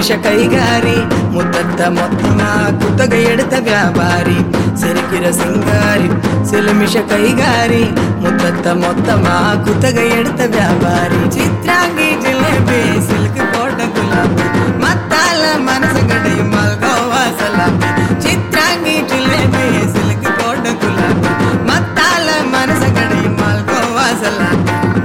சிலுமிஷ கைகாரி முத்தத்த மொத்தமா குத்தகை எடுத்த வியாபாரி சிரிக்கிற சிங்காரி சிலுமிஷ கைகாரி முத்தத்த மொத்தமா குத்தகை எடுத்த வியாபாரி சித்ராங்கி ஜிலேபி சில்க் போட்ட குலாபி மத்தால மனசு கடையும் மல்கோவா சலாபி சித்ராங்கி ஜிலேபி சில்க் போட்ட குலாபி மத்தால மனசு கடையும் மல்கோவா சலாபி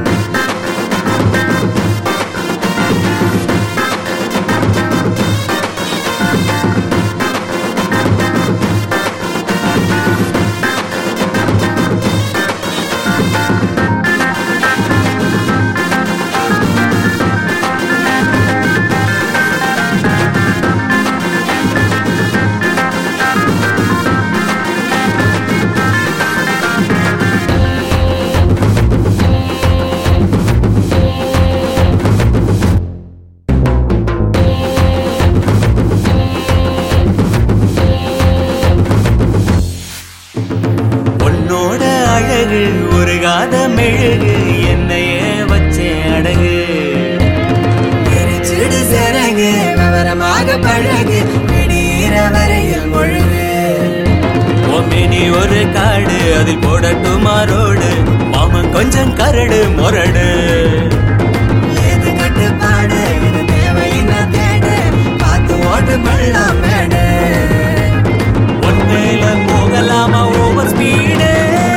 உன்னோட அழகு ஒரு காத மெழுகு என்னையே வச்சே அடகு எரிச்சிடு சிறகு விவரமாக பழகு விடிகிற வரையில் முழுகு நீ ஒரு காடு அதில் போடட்டுமா ரோடு மாமன் கொஞ்சம் கரடு முரடு ஏது கட்டுப்பாடு இது தேவையின்ன தேடு பார்த்து ஓட்டு பள்ளம் மேடு ஒன்மேல போகலாமா ஓவர் ஸ்பீடு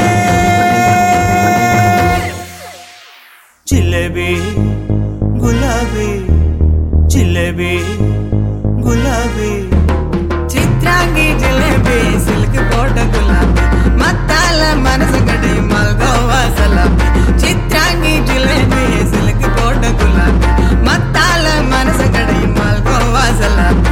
ஜிலேபி குலாபி ஜிலேபி குலாபி சித்ராங்கி ஜிலேபி சில்க் போட்ட குலாபி மத்தால மனசு கடை மல்கோவா சலாபி சித்ராங்கி ஜிலேபி சில்க் போட்ட குலாபி மத்தால மனசு கடை மல்கோவா சலாபி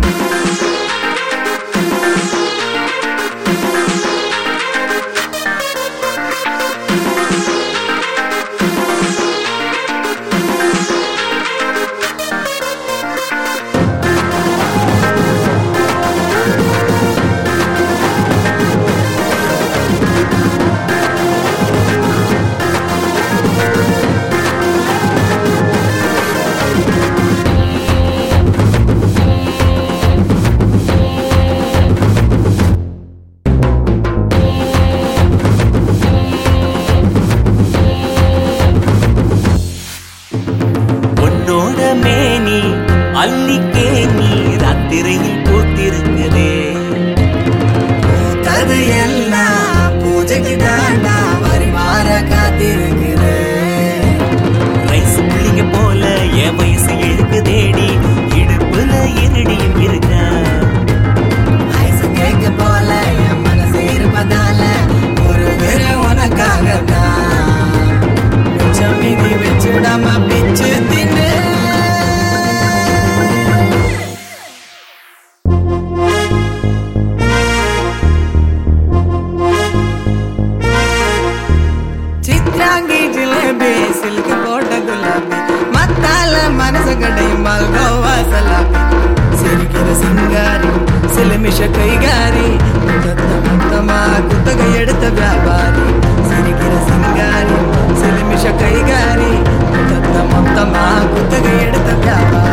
உன்னோட மேனி அல்லிக்கே நீ ராத்திரையில் பூத்திருக்குதே பூத்தது எல்லாம் பூஜைக்கு தாண்டா பரிமாற காத்திருக்குது ரைஸ் புள்ளிங்க போல என் வயசு இழுக்கு தேடி இடுப்புல இருடியும் இருக்க ஐஸ் கேக்கு போல என் மனசு இருப்பதால ஒரு வெற உனக்காக தான் மிச்சம் மீதி வச்சுடாம பிச்சு தின்னு சித்ராங்கி ஜிலேபி சில்க் போட்ட குலாபி மத்தால மனசு கடையும் மல்கோவா சலாபி சிரிக்கிற சிங்காரி சிலுமிஷ கைகாரி மொத்த மொத்தமா குத்தகை எடுத்த வியாபாரி சிரிக்கிற சிங்காரி சிலுமிஷ கைகாரி மொத்த மொத்தமா குத்தகை எடுத்த வியாபாரி